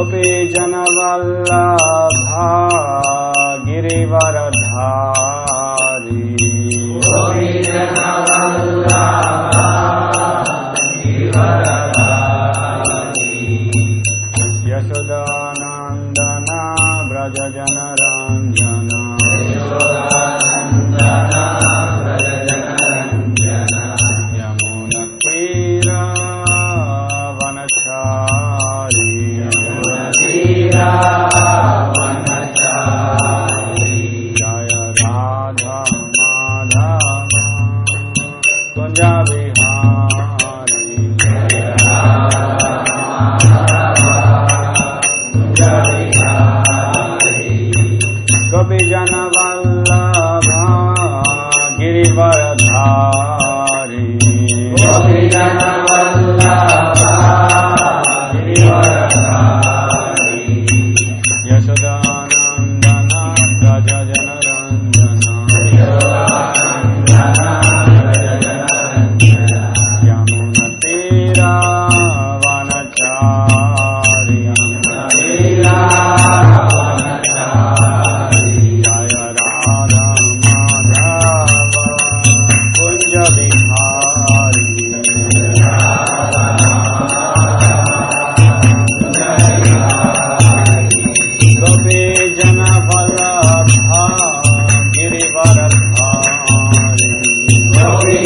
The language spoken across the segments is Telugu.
गोपीजनवल्लभा गिरिवरधारी यशोदानन्दना व्रजजनरञ्जना यमुनतीरावनचारी जय राधा माधव कुञ्ज विहारी गोपीजनवल्लभा गिरिवरधारी यशोदानन्दना व्रजजनरञ्जना यमुनतीरावनचारि जय राधा माधव कुञ्ज विहारी गोपी जन वल्लभा गिरिवरधारी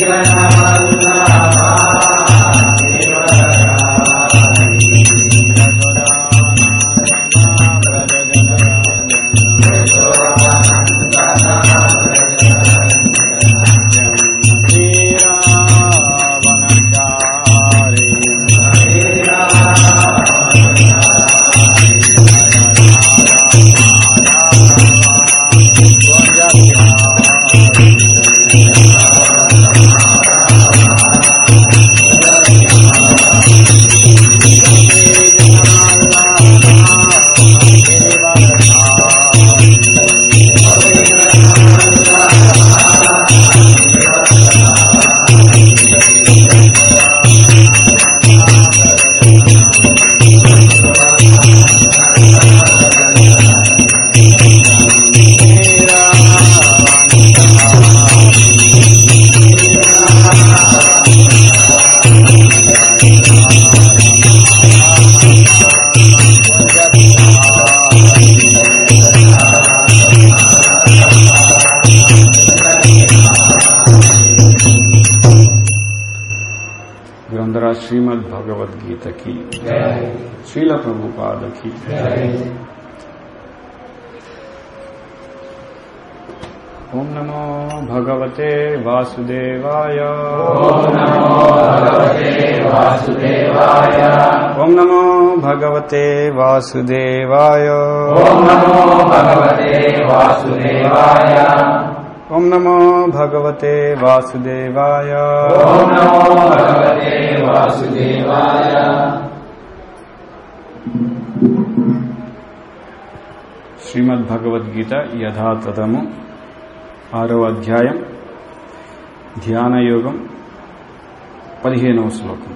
ग्रंथरा श्रीमद् भगवद गीता की श्रील प्रभुपाद की ओम नमो भगवते वासुदेवाय ओम नमो भगवते वासुदेवाय ॐ नमो भगवते वासुदेवाय ओम नमो भगवते वासुदेवाय ॐ नमो भगवते वासुदेवाय శ్రీమద్ భగవద్గీత యథాతథము ఆరో అధ్యాయం ధ్యానయోగం పదిహేనవ శ్లోకం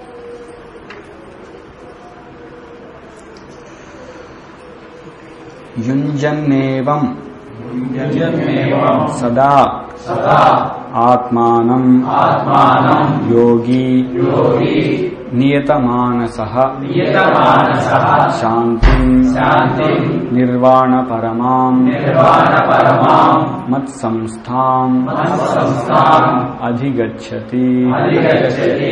యుంజన్నేవం यजन्मेवं సదా सदा ఆత్మానం आत्मानं యోగి योगी నియతమానస नियतमानसः శాంతిం शान्तिं నిర్వాణపరమాం निर्वाणपरमां మత్సంస్థాం मत्संस्थाम् అధిగచ్చతి अधिगच्छति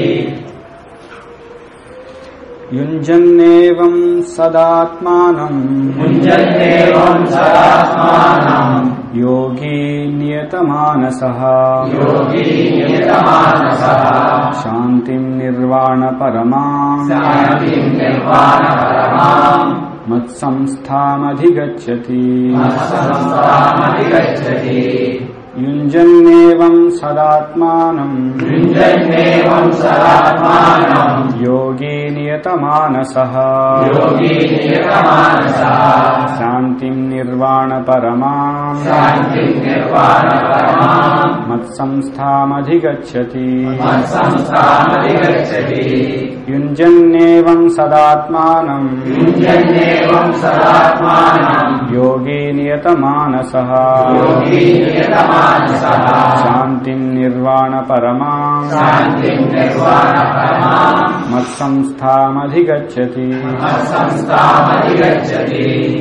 యుంజన్నేవం సదాత్మానం मुञ्जन्नेवं सदात्मानं యోగి నియతమానస योगी नियतमानसः శాంతిం నిర్వాణపరమాం शान्तिं निर्वाणपरमां మత్సంస్థామధిగచ్చతి मत्संस्थामधिगच्छति युञ्जन्नेवं सदात्मानम् युञ्जन्नेवम् सदात्मानम् योगी नियतमानसः योगी नियतमानसः शान्तिम् निर्वाणपरमाम् शान्तिम् निर्वाणपरमाम् मत्संस्थामधिगच्छति मत्संस्थामधिगच्छति युञ्जन्नेवं सदात्मानम् युञ्जन्नेवम् सदात्मानम् योगी नियतमानसः योगी नियतमानसः शान्तिम् निर्वाणपरमाम् शान्तिम् निर्वाणपरमाम् मत्संस्थामधिगच्छति मत्संस्थामधिगच्छति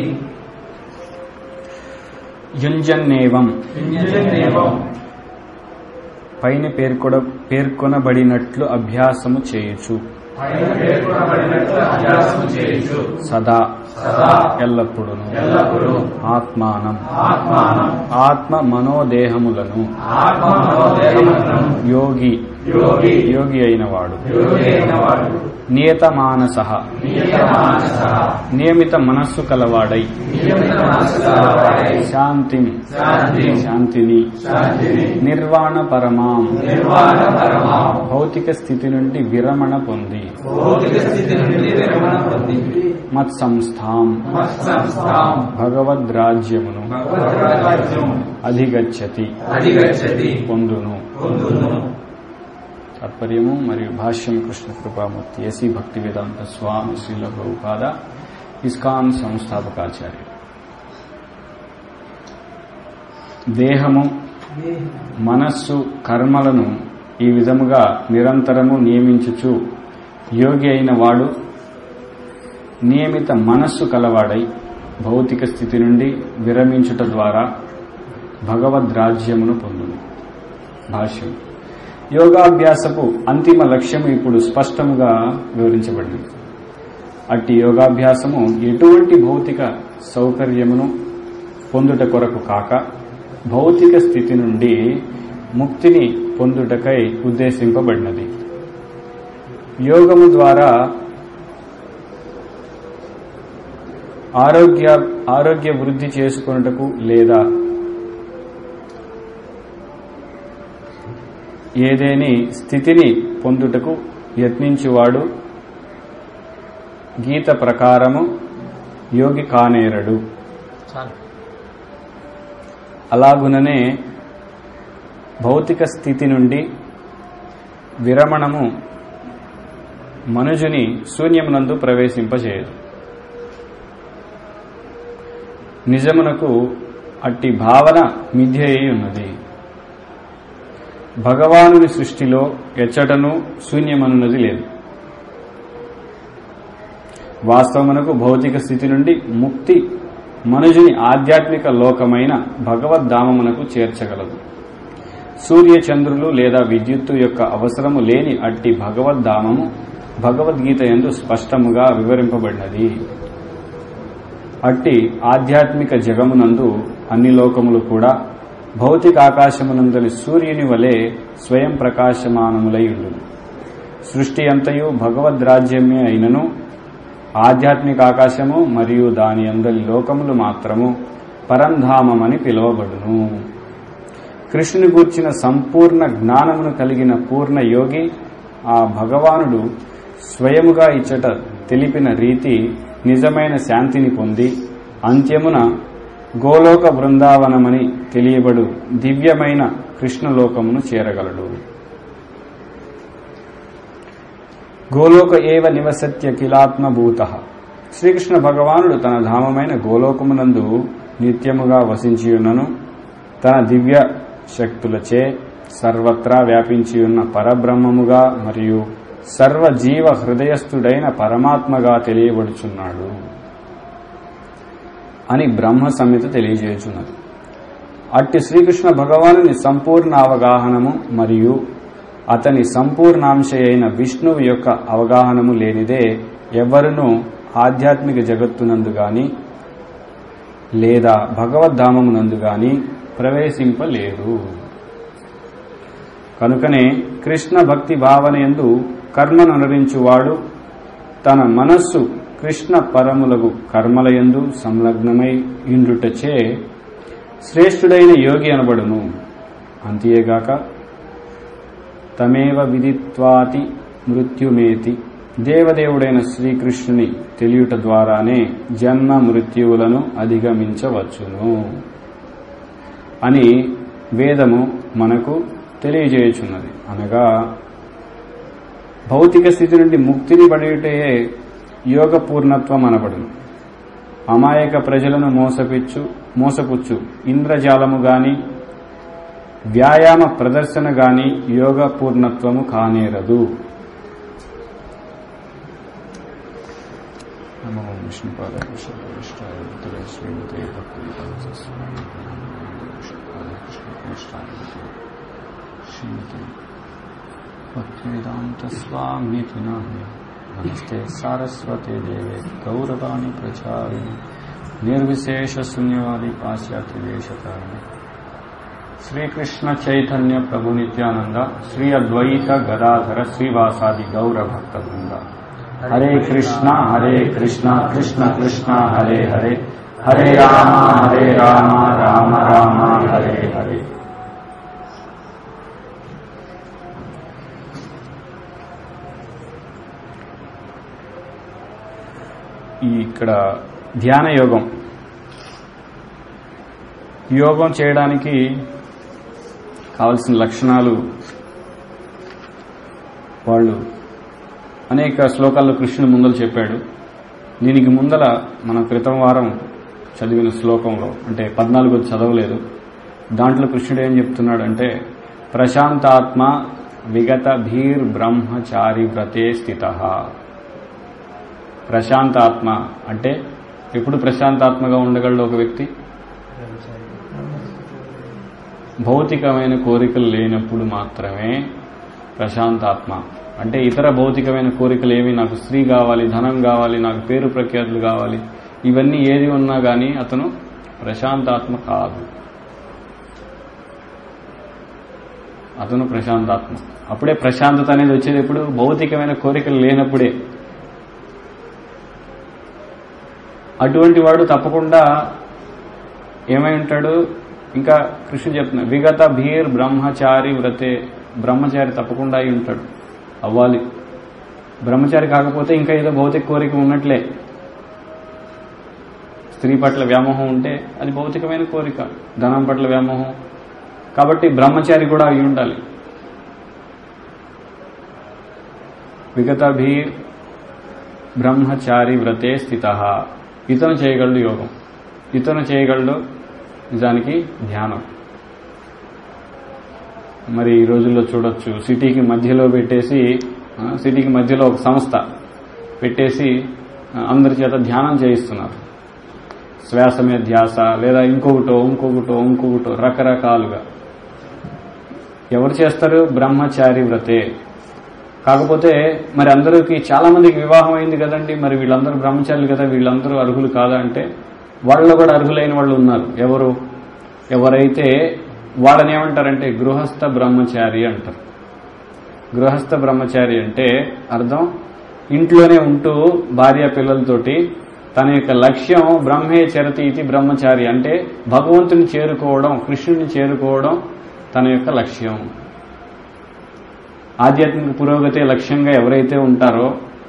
యుంజన్నేవం युञ्जन्नेवम् పైన పేర్కొడ పేర్కొనబడినట్లు అభ్యాసము చేయొచ్చు పైన పేర్కొనబడినట్లు అభ్యాసము చేయొచ్చు సదా సదా ఎల్లప్పుడును ఎల్లప్పుడూ ఆత్మానం ఆత్మానం ఆత్మ మనోదేహములను ఆత్మ మనోదేహములను యోగి యోగి యోగి అయినవాడు యోగి అయినవాడు నియత మానస నియత మానసః నియమిత మనస్సు కలవాడై నియమిత మనస్సులవాడై శాంతిం శాంతి శాంతిని శాంతిని నిర్వాణ పరమాం నిర్వాణ పరమాం భౌతిక స్థితి నుండి విరమణ పొంది భౌతిక స్థితి నుండి విరమణ పొంది మత్సంస్థాం మత్సంస్థాం భగవద్రాజ్యమును భగవద్రాజ్యం అధిగచ్చతి అధిగచ్చతి పొందును పొందును తాత్పర్యము మరియు భాష్యం కృష్ణ కృపామూర్తి ఎసి భక్తి వేదాంత స్వామి శ్రీల ప్రభుపాద ఇస్కాన్ సంస్థాపకాచార్య దేహము మనస్సు కర్మలను ఈ విధముగా నిరంతరము నియమించుచు యోగి అయిన వాడు నియమిత మనస్సు కలవాడై భౌతిక స్థితి నుండి విరమించుట ద్వారా భగవద్రాజ్యమును పొందును భాష్యం యోగాభ్యాసపు అంతిమ లక్ష్యము ఇప్పుడు స్పష్టముగా వివరించబడింది అట్టి యోగాభ్యాసము ఎటువంటి భౌతిక సౌకర్యమును పొందుట కొరకు కాక భౌతిక స్థితి నుండి ముక్తిని పొందుటకై ఉద్దేశింపబడినది యోగము ద్వారా ఆరోగ్య ఆరోగ్య వృద్ధి చేసుకొనుటకు లేదా ఏదేని స్థితిని పొందుటకు యత్నించువాడు గీత ప్రకారము యోగి కానేరడు అలాగుననే భౌతిక స్థితి నుండి విరమణము మనుజుని శూన్యమునందు ప్రవేశింపచేయదు నిజమునకు అట్టి భావన మిథ్య అయి ఉన్నది భగవానుని సృష్టిలో ఎచ్చటను శూన్యమనున్నది లేదు వాస్తవమునకు భౌతిక స్థితి నుండి ముక్తి మనుజుని ఆధ్యాత్మిక లోకమైన భగవద్ధామమునకు చేర్చగలదు సూర్య చంద్రులు లేదా విద్యుత్తు యొక్క అవసరము లేని అట్టి భగవద్ధామము భగవద్గీత ఎందు స్పష్టముగా వివరింపబడినది అట్టి ఆధ్యాత్మిక జగమునందు అన్ని లోకములు కూడా భౌతిక ఆకాశమునందలి సూర్యుని వలె స్వయం ప్రకాశమానములై ఉండును సృష్టి అంతయు భగవద్రాజ్యమే అయినను ఆధ్యాత్మిక ఆకాశము మరియు దాని అందలి లోకములు మాత్రము పరంధామమని పిలువబడును కృష్ణుని గూర్చిన సంపూర్ణ జ్ఞానమును కలిగిన పూర్ణ యోగి ఆ భగవానుడు స్వయముగా ఇచ్చట తెలిపిన రీతి నిజమైన శాంతిని పొంది అంత్యమున గోలోక బృందావనమని తెలియబడు దివ్యమైన కృష్ణలోకమును చేరగలడు గోలోక ఏవ నివసత్య కిలాత్మభూత శ్రీకృష్ణ భగవానుడు తన ధామమైన గోలోకమునందు నిత్యముగా వసించియున్నను తన దివ్య శక్తులచే సర్వత్రా వ్యాపించియున్న పరబ్రహ్మముగా మరియు సర్వజీవ హృదయస్థుడైన పరమాత్మగా తెలియబడుచున్నాడు అని బ్రహ్మ సంహిత తెలియజేయుచున్నది అట్టి శ్రీకృష్ణ భగవానుని సంపూర్ణ అవగాహనము మరియు అతని సంపూర్ణాంశ అయిన విష్ణువు యొక్క అవగాహనము లేనిదే ఎవరునూ ఆధ్యాత్మిక జగత్తునందు గాని లేదా భగవద్ధామమునందు గాని ప్రవేశింపలేరు కనుకనే కృష్ణ భక్తి భావన ఎందు కర్మను అనురించువాడు తన మనస్సు కృష్ణ పరములకు కర్మలయందు సంలగ్నమై ఇండుటచే శ్రేష్ఠుడైన యోగి అనబడును అంతేగాక తమేవ విదిత్వాతి మృత్యుమేతి దేవదేవుడైన శ్రీకృష్ణుని తెలియుట ద్వారానే జన్మ మృత్యువులను అధిగమించవచ్చును అని వేదము మనకు తెలియజేయుచున్నది అనగా భౌతిక స్థితి నుండి ముక్తిని పడేటే యోగ పూర్ణత్వం అనబడును అమాయక ప్రజలను మోసపిచ్చు మోసపుచ్చు ఇంద్రజాలము గాని వ్యాయామ ప్రదర్శన గాని యోగ పూర్ణత్వము కానేరదు నమో విష్ణుపాద కృష్ణ కృష్ణాయ ఉత్తరే శ్రీమతే భక్తి శ్రీమతే భక్తివేదాంత స్వామితి నమస్తే సారస్వతే దేవే గౌరవాణి ప్రచారిణి నిర్విశేష శూన్యవాది పాశ్చాత్య వేషకారిణి శ్రీకృష్ణ చైతన్య ప్రభు నిత్యానంద శ్రీ అద్వైత గదాధర శ్రీవాసాది గౌర భక్త బృంద హరే కృష్ణ హరే కృష్ణ కృష్ణ కృష్ణ హరే హరే హరే రామ హరే రామ రామ రామ హరే హరే ఈ ఇక్కడ ధ్యాన యోగం యోగం చేయడానికి కావలసిన లక్షణాలు వాళ్ళు అనేక శ్లోకాల్లో కృష్ణుడు ముందలు చెప్పాడు దీనికి ముందల మన క్రితం వారం చదివిన శ్లోకంలో అంటే పద్నాలుగు చదవలేదు దాంట్లో కృష్ణుడు ఏం చెప్తున్నాడంటే ప్రశాంతాత్మ విగత భీర్ బ్రహ్మచారి వ్రతే స్థిత ప్రశాంతాత్మ అంటే ఎప్పుడు ప్రశాంతాత్మగా ఉండగలడు ఒక వ్యక్తి భౌతికమైన కోరికలు లేనప్పుడు మాత్రమే ప్రశాంతాత్మ అంటే ఇతర భౌతికమైన కోరికలు ఏమి నాకు స్త్రీ కావాలి ధనం కావాలి నాకు పేరు ప్రఖ్యాతులు కావాలి ఇవన్నీ ఏది ఉన్నా కానీ అతను ప్రశాంతాత్మ కాదు అతను ప్రశాంతాత్మ అప్పుడే ప్రశాంతత అనేది వచ్చేది ఎప్పుడు భౌతికమైన కోరికలు లేనప్పుడే అటువంటి వాడు తప్పకుండా ఏమై ఉంటాడు ఇంకా కృష్ణుడు చెప్తున్నా విగత భీర్ బ్రహ్మచారి వ్రతే బ్రహ్మచారి తప్పకుండా అయి ఉంటాడు అవ్వాలి బ్రహ్మచారి కాకపోతే ఇంకా ఏదో భౌతిక కోరిక ఉన్నట్లే స్త్రీ పట్ల వ్యామోహం ఉంటే అది భౌతికమైన కోరిక ధనం పట్ల వ్యామోహం కాబట్టి బ్రహ్మచారి కూడా అయి ఉండాలి విగత భీర్ బ్రహ్మచారి వ్రతే స్థిత ఇతను చేయగలడు యోగం ఇతను చేయగలడు నిజానికి ధ్యానం మరి ఈ రోజుల్లో చూడొచ్చు సిటీకి మధ్యలో పెట్టేసి ఆ, సిటీకి మధ్యలో ఒక సంస్థ పెట్టేసి ఆ, అందరి చేత ధ్యానం చేయిస్తున్నారు శ్వాస మీద ధ్యాస లేదా ఇంకొకటో ఇంకొకటో ఇంకొకటో రకరకాలుగా ఎవరు చేస్తారు బ్రహ్మచారి వ్రతే కాకపోతే మరి అందరికి చాలా మందికి వివాహం అయింది కదండి మరి వీళ్ళందరూ బ్రహ్మచారులు కదా వీళ్ళందరూ అర్హులు కాదా అంటే వాళ్ళలో కూడా అర్హులైన వాళ్ళు ఉన్నారు ఎవరు ఎవరైతే వాళ్ళని ఏమంటారంటే గృహస్థ బ్రహ్మచారి అంటారు గృహస్థ బ్రహ్మచారి అంటే అర్థం ఇంట్లోనే ఉంటూ భార్య పిల్లలతోటి తన యొక్క లక్ష్యం బ్రహ్మే చరతి ఇది బ్రహ్మచారి అంటే భగవంతుని చేరుకోవడం కృష్ణుని చేరుకోవడం తన యొక్క లక్ష్యం ఆధ్యాత్మిక పురోగతి లక్ష్యంగా ఎవరైతే ఉంటారో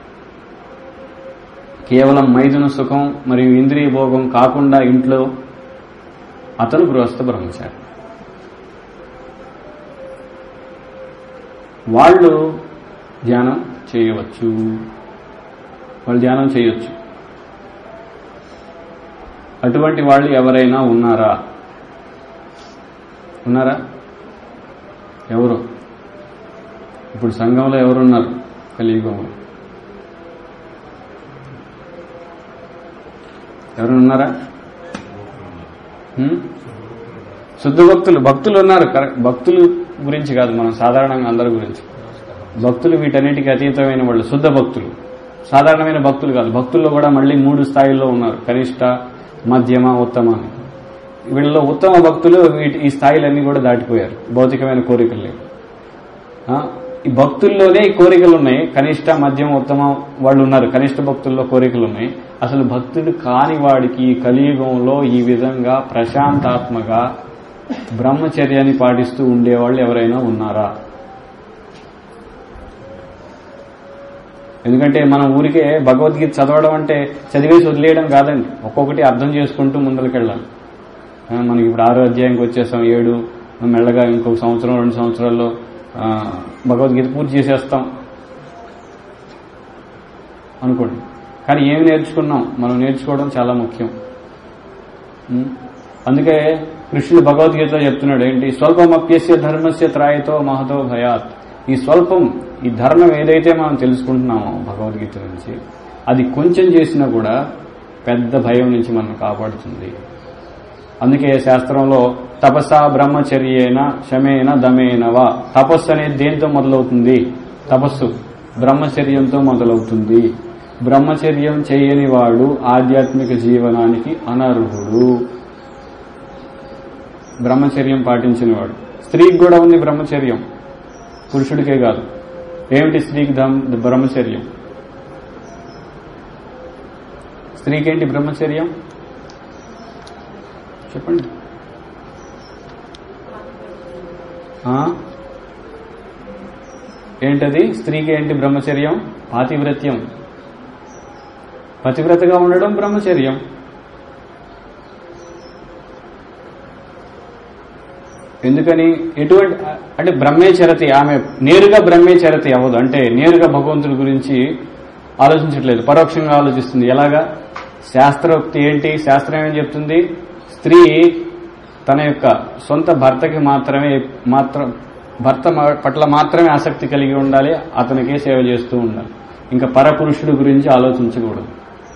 కేవలం మైదున సుఖం మరియు ఇంద్రియ భోగం కాకుండా ఇంట్లో అతను గృహస్థ బ్రహ్మచారి వాళ్ళు ధ్యానం చేయవచ్చు వాళ్ళు ధ్యానం చేయొచ్చు అటువంటి వాళ్ళు ఎవరైనా ఉన్నారా ఉన్నారా ఎవరు ఇప్పుడు సంఘంలో ఎవరున్నారు కలియుగంలో ఎవరైనా ఉన్నారా హ్మ్? శుద్ధ భక్తులు భక్తులు ఉన్నారు కరెక్ట్ భక్తులు గురించి కాదు మనం సాధారణంగా అందరి గురించి భక్తులు వీటన్నిటికీ అతీతమైన వాళ్ళు శుద్ధ భక్తులు సాధారణమైన భక్తులు కాదు భక్తుల్లో కూడా మళ్ళీ మూడు స్థాయిల్లో ఉన్నారు కనిష్ట మధ్యమ ఉత్తమ అని వీళ్ళలో ఉత్తమ భక్తులు వీటి ఈ స్థాయిలన్నీ కూడా దాటిపోయారు భౌతికమైన కోరికలు లేవు ఆ, ఈ భక్తుల్లోనే ఈ కోరికలు ఉన్నాయి కనిష్ట మధ్యం ఉత్తమ వాళ్ళు ఉన్నారు కనిష్ట భక్తుల్లో కోరికలు ఉన్నాయి అసలు భక్తుడు కాని వాడికి ఈ కలియుగంలో ఈ విధంగా ప్రశాంతాత్మగా బ్రహ్మచర్యాన్ని పాటిస్తూ ఉండేవాళ్ళు ఎవరైనా ఉన్నారా ఎందుకంటే మనం ఊరికే భగవద్గీత చదవడం అంటే చదివేసి వదిలేయడం కాదండి ఒక్కొక్కటి అర్థం చేసుకుంటూ ముందరికెళ్ళాలి ఆ, మనకి ఇప్పుడు ఆరో అధ్యాయంకి వచ్చేసాం ఏడు మెల్లగా ఇంకొక సంవత్సరం రెండు సంవత్సరాల్లో ఆ, భగవద్గీత పూర్తి చేసేస్తాం అనుకోండి కానీ ఏమి నేర్చుకున్నాం మనం నేర్చుకోవడం చాలా ముఖ్యం ఉం? అందుకే కృష్ణుడు భగవద్గీతలో చెప్తున్నాడు ఏంటి స్వల్పమప్యస్య ధర్మస్య త్రాయతో మహతో భయాత్ ఈ స్వల్పం ఈ ధర్మం ఏదైతే మనం తెలుసుకుంటున్నామో భగవద్గీత నుంచి అది కొంచెం చేసినా కూడా పెద్ద భయం నుంచి మనం కాపాడుతుంది అందుకే శాస్త్రంలో తపస బ్రహ్మచర్యేన శమేన దమేనవా తపస్సు అనేది దేంతో మొదలవుతుంది తపస్సు బ్రహ్మచర్యంతో మొదలవుతుంది బ్రహ్మచర్యం చేయని వాడు ఆధ్యాత్మిక జీవనానికి అనర్హుడు బ్రహ్మచర్యం పాటించినవాడు స్త్రీకి కూడా ఉంది బ్రహ్మచర్యం పురుషుడికే కాదు ఏమిటి స్త్రీకి దమ్ బ్రహ్మచర్యం స్త్రీకి ఏంటి బ్రహ్మచర్యం చెప్పండి ఆ? ఏంటది స్త్రీకి ఏంటి బ్రహ్మచర్యం పాతివ్రత్యం పతివ్రతగా ఉండడం బ్రహ్మచర్యం ఎందుకని ఎటువంటి అంటే బ్రహ్మేచరతి ఆమె నేరుగా బ్రహ్మేచరతి అవ్వదు అంటే నేరుగా భగవంతుడి గురించి ఆలోచించట్లేదు పరోక్షంగా ఆలోచిస్తుంది ఎలాగా శాస్త్రోక్తి ఏంటి శాస్త్రం ఏం చెప్తుంది స్త్రీ తన యొక్క సొంత భర్తకి మాత్రమే మాత్రం భర్త మా- పట్ల మాత్రమే ఆసక్తి కలిగి ఉండాలి అతనికే సేవ చేస్తూ ఉండాలి ఇంకా పరపురుషుడి గురించి ఆలోచించకూడదు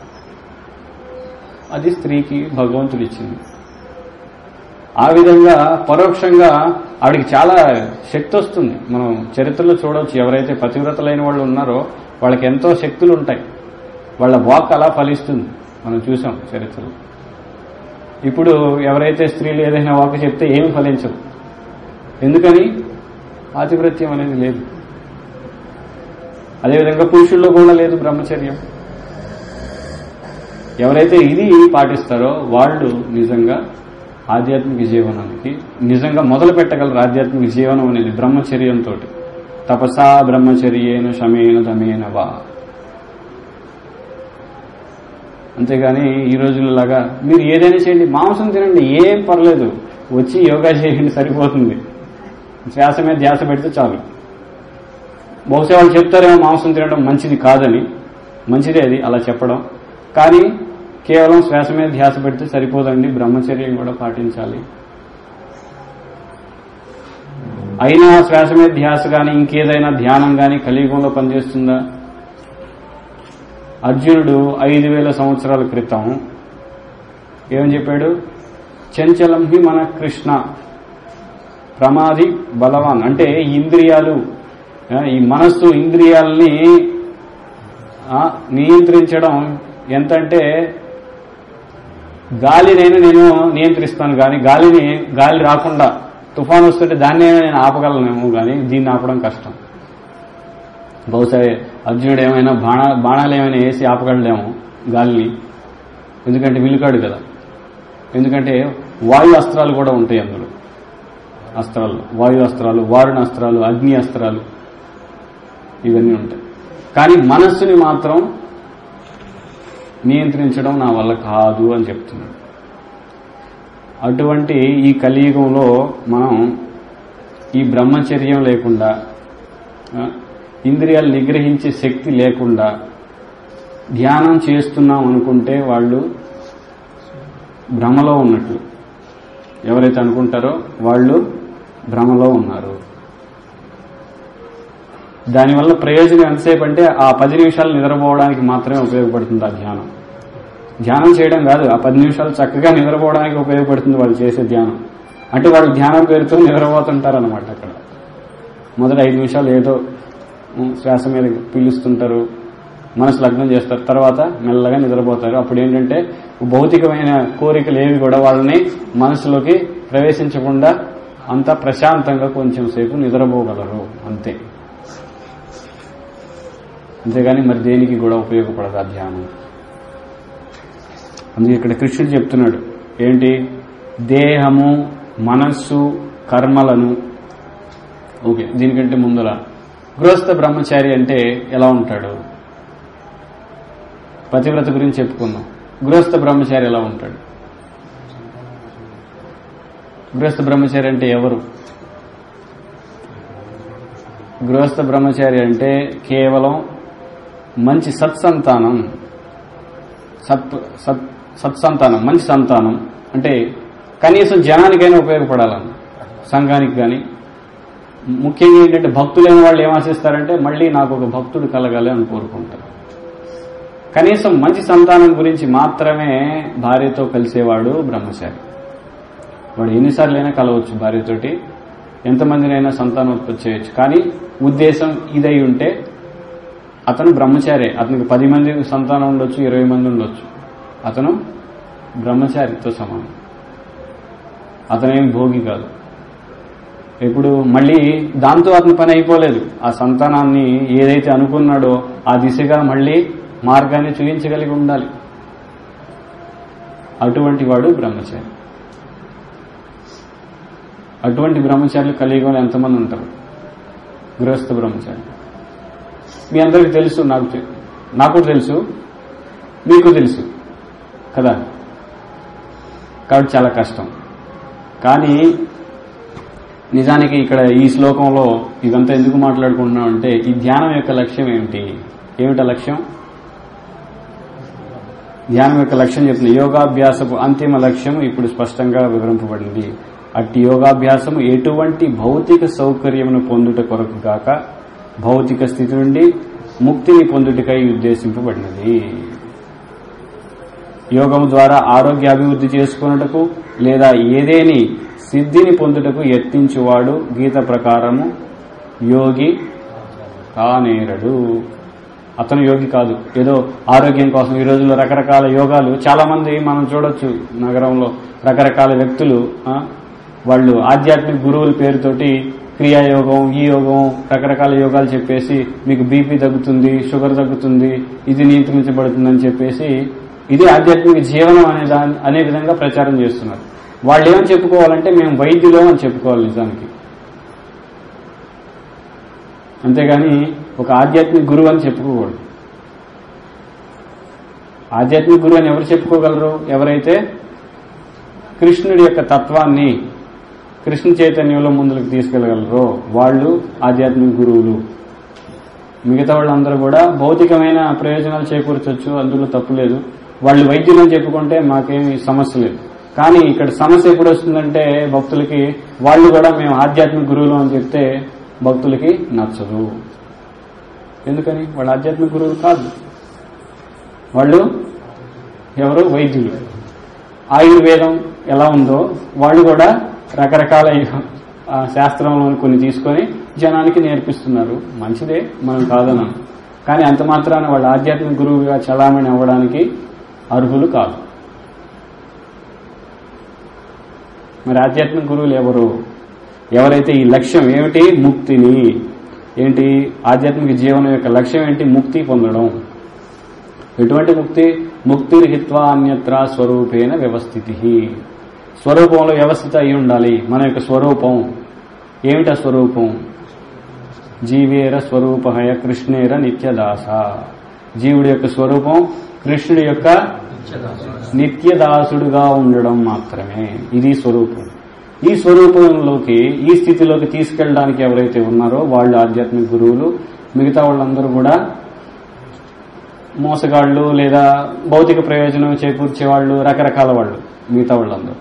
అది స్త్రీకి భగవంతుడు ఇచ్చింది ఆ విధంగా పరోక్షంగా ఆవిడికి చాలా శక్తి వస్తుంది మనం చరిత్రలో చూడవచ్చు ఎవరైతే పతివ్రతలైన వాళ్ళు ఉన్నారో వాళ్ళకి ఎంతో శక్తులు ఉంటాయి వాళ్ళ వాక్ అలా ఫలిస్తుంది మనం చూసాం చరిత్రలో ఇప్పుడు ఎవరైతే స్త్రీలు ఏదైనా వాక్ చెప్తే ఏమి ఫలించవు ఎందుకని పాతివ్రత్యం అనేది లేదు అదేవిధంగా పురుషుల్లో కూడా లేదు బ్రహ్మచర్యం ఎవరైతే ఇది పాటిస్తారో వాళ్ళు నిజంగా ఆధ్యాత్మిక జీవనానికి నిజంగా మొదలు పెట్టగలరు ఆధ్యాత్మిక జీవనం అనేది బ్రహ్మచర్యంతో తపసా బ్రహ్మచర్యేన శమేన దమేన వా అంతేగాని ఈ రోజులలాగా మీరు ఏదైనా చేయండి మాంసం తినండి ఏం పర్లేదు వచ్చి యోగా చేయండి సరిపోతుంది శ్వాస మీద ధ్యాస పెడితే చాలు బహుశా వాళ్ళు చెప్తారేమో మాంసం తినడం మంచిది కాదని మంచిదే అది అలా చెప్పడం కానీ కేవలం శ్వాస మీద ధ్యాస పెడితే సరిపోదండి బ్రహ్మచర్యం కూడా పాటించాలి అయినా శ్వాస మీద ధ్యాస కానీ ఇంకేదైనా ధ్యానం కానీ కలియుగంలో పనిచేస్తుందా అర్జునుడు ఐదు వేల సంవత్సరాల క్రితం ఏమని చెప్పాడు చంచలం హి మన కృష్ణ ప్రమాది బలవాన్ అంటే ఈ ఇంద్రియాలు ఆ, ఈ మనస్సు ఇంద్రియాలని ఆ, నియంత్రించడం ఎంతంటే గాలినైనా నేను నియంత్రిస్తాను కానీ గాలిని గాలి రాకుండా తుఫాన్ వస్తుంటే దాన్నైనా నేను ఆపగలనేమో కానీ దీన్ని ఆపడం కష్టం బహుశా అర్జునుడు ఏమైనా బాణ బాణాలు ఏమైనా వేసి ఆపగలడేమో గాలిని ఎందుకంటే విలుకాడు కదా ఎందుకంటే వాయు అస్త్రాలు కూడా ఉంటాయి అందులో అస్త్రాలు వాయు అస్త్రాలు వారుణ అస్త్రాలు అగ్ని అస్త్రాలు ఇవన్నీ ఉంటాయి కానీ మనస్సుని మాత్రం నియంత్రించడం నా వల్ల కాదు అని చెప్తున్నాడు అటువంటి ఈ కలియుగంలో మనం ఈ బ్రహ్మచర్యం లేకుండా ఆ, ఇంద్రియాలు నిగ్రహించే శక్తి లేకుండా ధ్యానం చేస్తున్నాం అనుకుంటే వాళ్ళు భ్రమలో ఉన్నట్లు ఎవరైతే అనుకుంటారో వాళ్ళు భ్రమలో ఉన్నారు దానివల్ల ప్రయోజనం ఎంతసేపు అంటే ఆ పది నిమిషాలు నిద్రపోవడానికి మాత్రమే ఉపయోగపడుతుంది ఆ ధ్యానం ధ్యానం చేయడం కాదు ఆ పది నిమిషాలు చక్కగా నిద్రపోవడానికి ఉపయోగపడుతుంది వాళ్ళు చేసే ధ్యానం అంటే వాళ్ళు ధ్యానం పేరుతో నిద్రపోతుంటారు అనమాట అక్కడ మొదటి ఐదు నిమిషాలు ఏదో ఉమ్, శ్వాస మీద పీలుస్తుంటారు మనసు లగ్నం చేస్తారు తర్వాత మెల్లగా నిద్రపోతారు అప్పుడు ఏంటంటే భౌతికమైన కోరికలు ఏవి కూడా వాళ్ళని మనసులోకి ప్రవేశించకుండా అంతా ప్రశాంతంగా కొంచెం సేపు నిద్రపోగలరు అంతే అంతేగాని మరి దేనికి కూడా ఉపయోగపడదు ఆ ధ్యానం అందుకే ఇక్కడ కృష్ణుడు చెప్తున్నాడు ఏంటి దేహము మనస్సు కర్మలను ఓకే దీనికంటే ముందర గృహస్థ బ్రహ్మచారి అంటే ఎలా ఉంటాడు పతివ్రత గురించి చెప్పుకుందాం గృహస్థ బ్రహ్మచారి ఎలా ఉంటాడు గృహస్థ బ్రహ్మచారి అంటే ఎవరు గృహస్థ బ్రహ్మచారి అంటే కేవలం మంచి సత్సంతానం సత్ సత్ సత్సంతానం మంచి సంతానం అంటే కనీసం జనానికైనా ఉపయోగపడాలని సంఘానికి కానీ ముఖ్యంగా ఏంటంటే భక్తులైన వాళ్ళు ఏం ఆశిస్తారంటే మళ్ళీ నాకు ఒక భక్తుడు కలగాలి అని కోరుకుంటారు కనీసం మంచి సంతానం గురించి మాత్రమే భార్యతో కలిసేవాడు బ్రహ్మచారి వాడు ఎన్నిసార్లైనా కలవచ్చు భార్యతోటి ఎంతమందినైనా సంతానోత్పత్తి చేయొచ్చు కానీ ఉద్దేశం ఇదై ఉంటే అతను బ్రహ్మచారే అతనికి పది మంది సంతానం ఉండొచ్చు ఇరవై మంది ఉండొచ్చు అతను బ్రహ్మచారితో సమానం అతనేం భోగి కాదు ఇప్పుడు మళ్ళీ దాంతో అతని పని అయిపోలేదు ఆ సంతానాన్ని ఏదైతే అనుకున్నాడో ఆ దిశగా మళ్ళీ మార్గాన్ని చూపించగలిగి ఉండాలి అటువంటి వాడు బ్రహ్మచారి అటువంటి బ్రహ్మచారులు కలియుగంలో ఎంతమంది ఉంటారు గృహస్థ బ్రహ్మచారి మీ అందరికీ తెలుసు నాకు తె- నాకు తెలుసు మీకు తెలుసు కదా కాబట్టి చాలా కష్టం కానీ నిజానికి ఇక్కడ ఈ శ్లోకంలో ఇదంతా ఎందుకు మాట్లాడుకుంటున్నాం అంటే ఈ ధ్యానం యొక్క లక్ష్యం ఏమిటి ఏమిటా లక్ష్యం ధ్యానం యొక్క లక్ష్యం చెప్తుంది యోగాభ్యాసపు అంతిమ లక్ష్యం ఇప్పుడు స్పష్టంగా వివరింపబడింది అట్టి యోగాభ్యాసము ఎటువంటి భౌతిక సౌకర్యమును పొందుట కొరకు గాక భౌతిక స్థితి నుండి ముక్తిని పొందుటకై ఉద్దేశింపబడినది యోగము ద్వారా ఆరోగ్య అభివృద్ధి చేసుకున్నటకు లేదా ఏదేని సిద్ధిని పొందుటకు యత్నించువాడు గీత ప్రకారము యోగి కానేరడు అతను యోగి కాదు ఏదో ఆరోగ్యం కోసం ఈ రోజుల్లో రకరకాల యోగాలు చాలా మంది మనం చూడొచ్చు నగరంలో రకరకాల వ్యక్తులు ఆ, వాళ్ళు ఆధ్యాత్మిక గురువుల పేరుతోటి క్రియాయోగం ఈ యోగం రకరకాల యోగాలు చెప్పేసి మీకు బీపీ తగ్గుతుంది షుగర్ తగ్గుతుంది ఇది నియంత్రించబడుతుందని చెప్పేసి ఇది ఆధ్యాత్మిక జీవనం అనే దాని అనే విధంగా ప్రచారం చేస్తున్నారు వాళ్ళు ఏమని చెప్పుకోవాలంటే మేము వైద్యులం అని చెప్పుకోవాలి నిజానికి అంతేగాని ఒక ఆధ్యాత్మిక గురువు అని చెప్పుకోకూడదు ఆధ్యాత్మిక గురువు అని ఎవరు చెప్పుకోగలరు ఎవరైతే కృష్ణుడి యొక్క తత్వాన్ని కృష్ణ చైతన్యంలో ముందుకు తీసుకెళ్లగలరో వాళ్ళు ఆధ్యాత్మిక గురువులు మిగతా వాళ్ళందరూ కూడా భౌతికమైన ప్రయోజనాలు చేకూర్చొచ్చు అందులో తప్పు లేదు వాళ్ళు వైద్యులు అని చెప్పుకుంటే మాకేమి సమస్య లేదు కానీ ఇక్కడ సమస్య ఎప్పుడు వస్తుందంటే భక్తులకి వాళ్ళు కూడా మేము ఆధ్యాత్మిక గురువులు అని చెప్తే భక్తులకి నచ్చదు ఎందుకని వాళ్ళు ఆధ్యాత్మిక గురువులు కాదు వాళ్ళు ఎవరు వైద్యులు ఆయుర్వేదం ఎలా ఉందో వాళ్ళు కూడా రకరకాల ఆ, శాస్త్రంలోని కొన్ని తీసుకొని జనానికి నేర్పిస్తున్నారు మంచిదే మనం కాదనం కానీ అంత మాత్రాన వాళ్ళు ఆధ్యాత్మిక గురువుగా చలామణి అవ్వడానికి అర్హులు కాదు మరి ఆధ్యాత్మిక గురువులు ఎవరు ఎవరైతే ఈ లక్ష్యం ఏమిటి ముక్తిని ఏంటి ఆధ్యాత్మిక జీవనం యొక్క లక్ష్యం ఏంటి ముక్తి పొందడం ఎటువంటి ముక్తి ముక్తి హిత్వా అన్యత్ర స్వరూపేణ వ్యవస్థితి స్వరూపంలో వ్యవస్థిత అయి ఉండాలి మన యొక్క స్వరూపం ఏమిటా స్వరూపం జీవేర స్వరూపహయ కృష్ణేర నిత్యదాస జీవుడి యొక్క స్వరూపం కృష్ణుడి యొక్క నిత్యదాసుడుగా ఉండడం మాత్రమే ఇది స్వరూపం ఈ స్వరూపంలోకి ఈ స్థితిలోకి తీసుకెళ్ళడానికి ఎవరైతే ఉన్నారో వాళ్ళు ఆధ్యాత్మిక గురువులు మిగతా వాళ్ళందరూ కూడా మోసగాళ్ళు లేదా భౌతిక ప్రయోజనం చేకూర్చే వాళ్ళు రకరకాల వాళ్ళు మిగతా వాళ్ళందరూ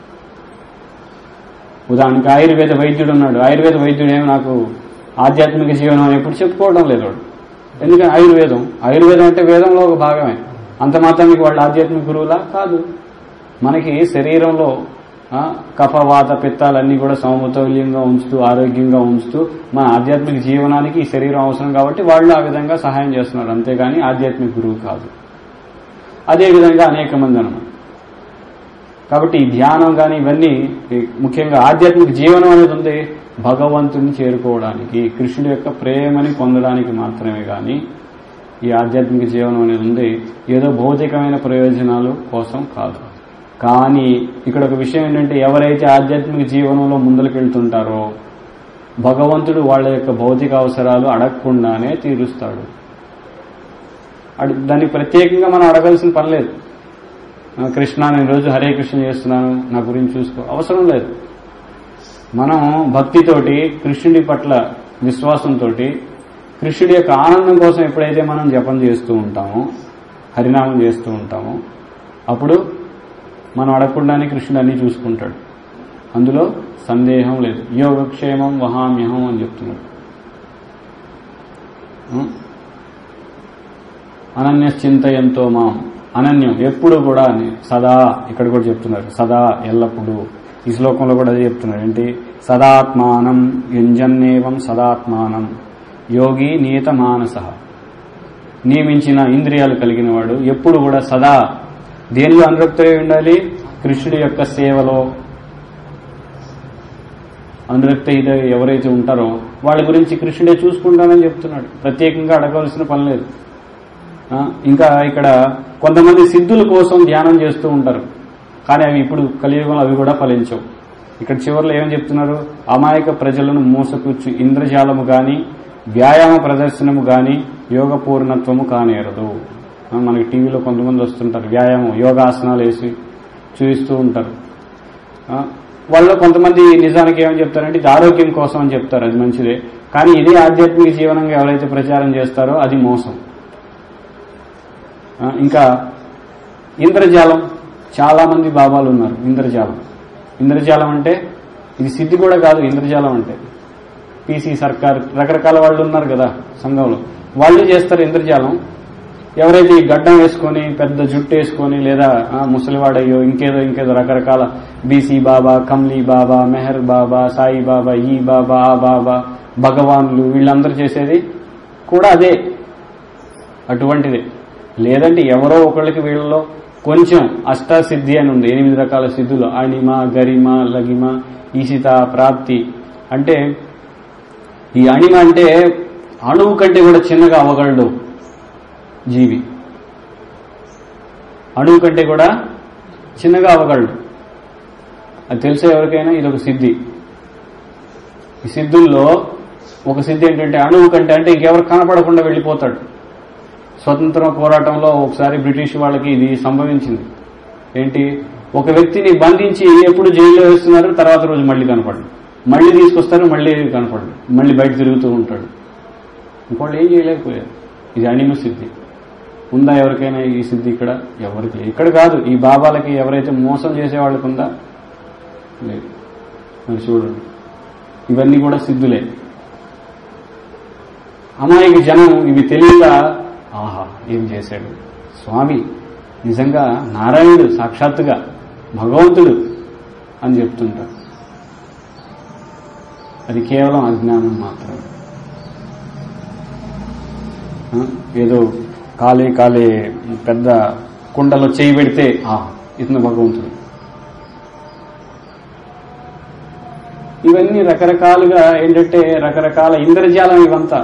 ఉదాహరణకి ఆయుర్వేద వైద్యుడు ఉన్నాడు ఆయుర్వేద వైద్యుడు ఏమి నాకు ఆధ్యాత్మిక జీవనం అని ఎప్పుడు చెప్పుకోవడం లేదు వాడు ఎందుకంటే ఆయుర్వేదం ఆయుర్వేదం అంటే వేదంలో ఒక భాగమే అంత మాత్రానికి వాళ్ళు ఆధ్యాత్మిక గురువులా కాదు మనకి శరీరంలో ఆ, కఫవాత పిత్తాలన్నీ కూడా సమతుల్యంగా ఉంచుతూ ఆరోగ్యంగా ఉంచుతూ మన ఆధ్యాత్మిక జీవనానికి ఈ శరీరం అవసరం కాబట్టి వాళ్ళు ఆ విధంగా సహాయం చేస్తున్నారు అంతేగాని ఆధ్యాత్మిక గురువు కాదు అదేవిధంగా అనేక మంది అనమాట కాబట్టి ఈ ధ్యానం కానీ ఇవన్నీ ఈ ముఖ్యంగా ఆధ్యాత్మిక జీవనం అనేది ఉంది భగవంతుని చేరుకోవడానికి కృష్ణుడి యొక్క ప్రేమని పొందడానికి మాత్రమే కానీ ఈ ఆధ్యాత్మిక జీవనం అనేది ఉంది ఏదో భౌతికమైన ప్రయోజనాలు కోసం కాదు కానీ ఇక్కడ ఒక విషయం ఏంటంటే ఎవరైతే ఆధ్యాత్మిక జీవనంలో ముందరికి వెళ్తుంటారో భగవంతుడు వాళ్ళ యొక్క భౌతిక అవసరాలు అడగకుండానే తీరుస్తాడు అడు- దానికి ప్రత్యేకంగా మనం అడగాల్సిన పని లేదు ఆ, కృష్ణ నేను రోజు హరే కృష్ణ చేస్తున్నాను నా గురించి చూసుకో అవసరం లేదు మనం భక్తితోటి కృష్ణుడి పట్ల విశ్వాసంతో కృష్ణుడి యొక్క ఆనందం కోసం ఎప్పుడైతే మనం జపం చేస్తూ ఉంటామో హరినామం చేస్తూ ఉంటామో అప్పుడు మనం అడగకుండానే కృష్ణుడు అన్ని చూసుకుంటాడు అందులో సందేహం లేదు యోగక్షేమం వహామ్యహం అని చెప్తున్నాడు ఉం? అనన్యశ్చింతయంతో మాం అనన్యం ఎప్పుడు కూడా అని సదా ఇక్కడ కూడా చెప్తున్నారు సదా ఎల్లప్పుడూ ఈ శ్లోకంలో కూడా అదే చెప్తున్నారు ఏంటి సదాత్మానం యుంజన్నేవం సదాత్మానం యోగి నియత మానస నియమించిన ఇంద్రియాలు కలిగిన వాడు ఎప్పుడు కూడా సదా దేనిలో అనురక్తై ఉండాలి కృష్ణుడి యొక్క సేవలో అనురక్త ఇది ఎవరైతే ఉంటారో వాళ్ళ గురించి కృష్ణుడే చూసుకుంటానని చెప్తున్నాడు ప్రత్యేకంగా అడగవలసిన పని లేదు ఆ, ఇంకా ఇక్కడ కొంతమంది సిద్ధుల కోసం ధ్యానం చేస్తూ ఉంటారు కానీ అవి ఇప్పుడు కలియుగంలో అవి కూడా ఫలించవు ఇక్కడ చివరిలో ఏమని చెప్తున్నారు అమాయక ప్రజలను మోసపుచ్చు ఇంద్రజాలము గాని వ్యాయామ ప్రదర్శనము గాని యోగ పూర్ణత్వము కానేరదు ఆ, మనకి టీవీలో కొంతమంది వస్తుంటారు వ్యాయామం యోగాసనాలు వేసి చూపిస్తూ ఉంటారు ఆ, వాళ్ళు కొంతమంది నిజానికి ఏమని చెప్తారంటే ఇది ఆరోగ్యం కోసం అని చెప్తారు అది మంచిదే కానీ ఇదే ఆధ్యాత్మిక జీవనంగా ఎవరైతే ప్రచారం చేస్తారో అది మోసం ఆ, ఇంకా ఇంద్రజాలం చాలా మంది బాబాలు ఉన్నారు ఇంద్రజాలం ఇంద్రజాలం అంటే ఇది సిద్ధి కూడా కాదు ఇంద్రజాలం అంటే పీసీ సర్కార్ రకరకాల వాళ్ళు ఉన్నారు కదా సంఘంలో వాళ్ళు చేస్తారు ఇంద్రజాలం ఎవరైతే ఈ గడ్డం వేసుకొని పెద్ద జుట్టు వేసుకొని లేదా ఆ, ముసలివాడయ్యో ఇంకేదో ఇంకేదో రకరకాల బీసీ బాబా కమ్లీ బాబా మెహర్ బాబా సాయి బాబా ఈ బాబా ఆ బాబా భగవాన్లు వీళ్ళందరూ చేసేది కూడా అదే అటువంటిదే లేదంటే ఎవరో ఒకళ్ళకి వీళ్ళలో కొంచెం అష్టాసిద్ధి అని ఉంది ఎనిమిది రకాల సిద్ధులు అణిమ గరిమ లగిమ ఈశిత ప్రాప్తి అంటే ఈ అణిమ అంటే అణువు కంటే కూడా చిన్నగా అవ్వగలడు జీవి అణువు కంటే కూడా చిన్నగా అవ్వగలడు అది తెలిసే ఎవరికైనా ఇది ఒక సిద్ధి ఈ సిద్ధుల్లో ఒక సిద్ధి ఏంటంటే అణువు కంటే అంటే ఇంకెవరు కనపడకుండా వెళ్ళిపోతాడు స్వతంత్ర పోరాటంలో ఒకసారి బ్రిటిష్ వాళ్ళకి ఇది సంభవించింది ఏంటి ఒక వ్యక్తిని బంధించి ఎప్పుడు జైల్లో వేస్తున్నారు తర్వాత రోజు మళ్ళీ కనపడు మళ్ళీ తీసుకొస్తారు మళ్ళీ కనపడు మళ్ళీ బయట తిరుగుతూ ఉంటాడు ఇంకోళ్ళు ఏం చేయలేకపోయారు ఇది అనిమ సిద్ధి ఉందా ఎవరికైనా ఈ సిద్ధి ఇక్కడ ఎవరికి లేదు. ఇక్కడ కాదు ఈ బాబాలకి ఎవరైతే మోసం చేసే వాళ్ళకి ఉందా లేదు మరి చూడండి ఇవన్నీ కూడా సిద్ధులే అమాయక జనం ఇవి తెలియక ఆహా ఏం చేశాడు స్వామి నిజంగా నారాయణుడు సాక్షాత్తుగా భగవంతుడు అని చెప్తుంటారు అది కేవలం అజ్ఞానం మాత్రమే ఆ, ఏదో కాలే కాలే పెద్ద కుండలో చేయి పెడితే ఆ ఇతను భగవంతుడు ఇవన్నీ రకరకాలుగా ఏంటంటే రకరకాల ఇంద్రజాలం ఇవంతా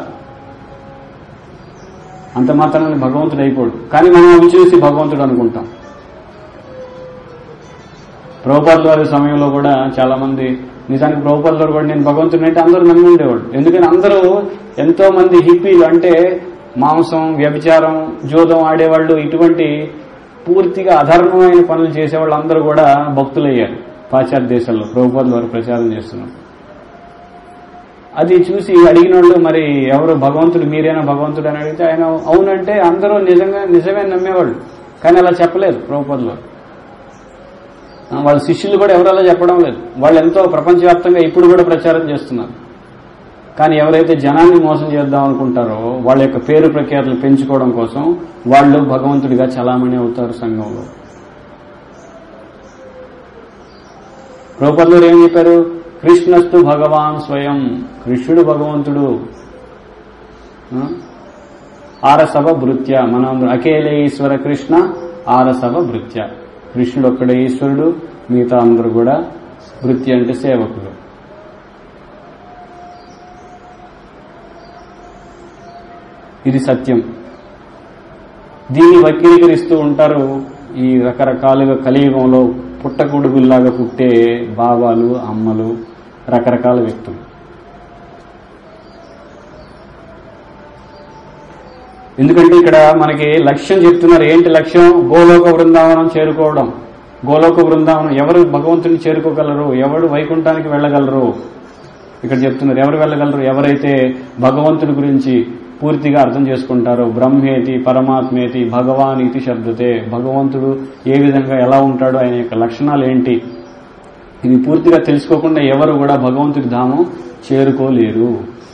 అంత మాత్రమే భగవంతుడు అయిపోడు కానీ మనం అవి చూసి భగవంతుడు అనుకుంటాం ప్రభుపాద వారి సమయంలో కూడా చాలా మంది నిజానికి ప్రభుపాద వారు కూడా నేను భగవంతుడిని అంటే అందరూ నమ్మి ఉండేవాడు ఎందుకని అందరూ ఎంతో మంది హిప్పీలు అంటే మాంసం వ్యభిచారం జోదం ఆడేవాళ్ళు ఇటువంటి పూర్తిగా అధర్మమైన పనులు చేసేవాళ్ళు అందరూ కూడా భక్తులయ్యారు పాశ్చాత్య దేశాల్లో ప్రభుపాద వారు ప్రచారం చేస్తున్నారు అది చూసి అడిగిన వాళ్ళు మరి ఎవరు భగవంతుడు మీరేనా భగవంతుడు అని అడిగితే ఆయన అవునంటే అందరూ నిజంగా నిజమే నమ్మేవాళ్ళు కానీ అలా చెప్పలేదు ప్రభుపదిలో వాళ్ళ శిష్యులు కూడా ఎవరు అలా చెప్పడం లేదు వాళ్ళు ఎంతో ప్రపంచవ్యాప్తంగా ఇప్పుడు కూడా ప్రచారం చేస్తున్నారు కానీ ఎవరైతే జనాన్ని మోసం చేద్దాం అనుకుంటారో వాళ్ళ యొక్క పేరు ప్రఖ్యాతులు పెంచుకోవడం కోసం వాళ్ళు భగవంతుడిగా చలామణి అవుతారు సంఘంలో ప్రభుపదులు ఏం చెప్పారు కృష్ణస్తు భగవాన్ స్వయం కృష్ణుడు భగవంతుడు ఆ? ఆరసవ భృత్య మనం అఖిలే ఈశ్వర కృష్ణ ఆరసవ భృత్య కృష్ణుడు ఒక్కడే ఈశ్వరుడు మిగతా అందరూ కూడా భృత్య అంటే సేవకులు ఇది సత్యం దీన్ని వక్రీకరిస్తూ ఉంటారు ఈ రకరకాలుగా కలియుగంలో పుట్టగొడుగుల్లాగా పుట్టే బాబాలు అమ్మలు రకరకాల వ్యక్తులు ఎందుకంటే ఇక్కడ మనకి లక్ష్యం చెప్తున్నారు ఏంటి లక్ష్యం గోలోక బృందావనం చేరుకోవడం గోలోక బృందావనం ఎవరు భగవంతుని చేరుకోగలరు ఎవరు వైకుంఠానికి వెళ్ళగలరు ఇక్కడ చెప్తున్నారు ఎవరు వెళ్ళగలరు ఎవరైతే భగవంతుడి గురించి పూర్తిగా అర్థం చేసుకుంటారో బ్రహ్మేతి పరమాత్మేతి భగవాన్ ఇతి శబ్దతే భగవంతుడు ఏ విధంగా ఎలా ఉంటాడో ఆయన యొక్క లక్షణాలు ఏంటి ఇది పూర్తిగా తెలుసుకోకుండా ఎవరు కూడా భగవంతుడి ధామం చేరుకోలేరు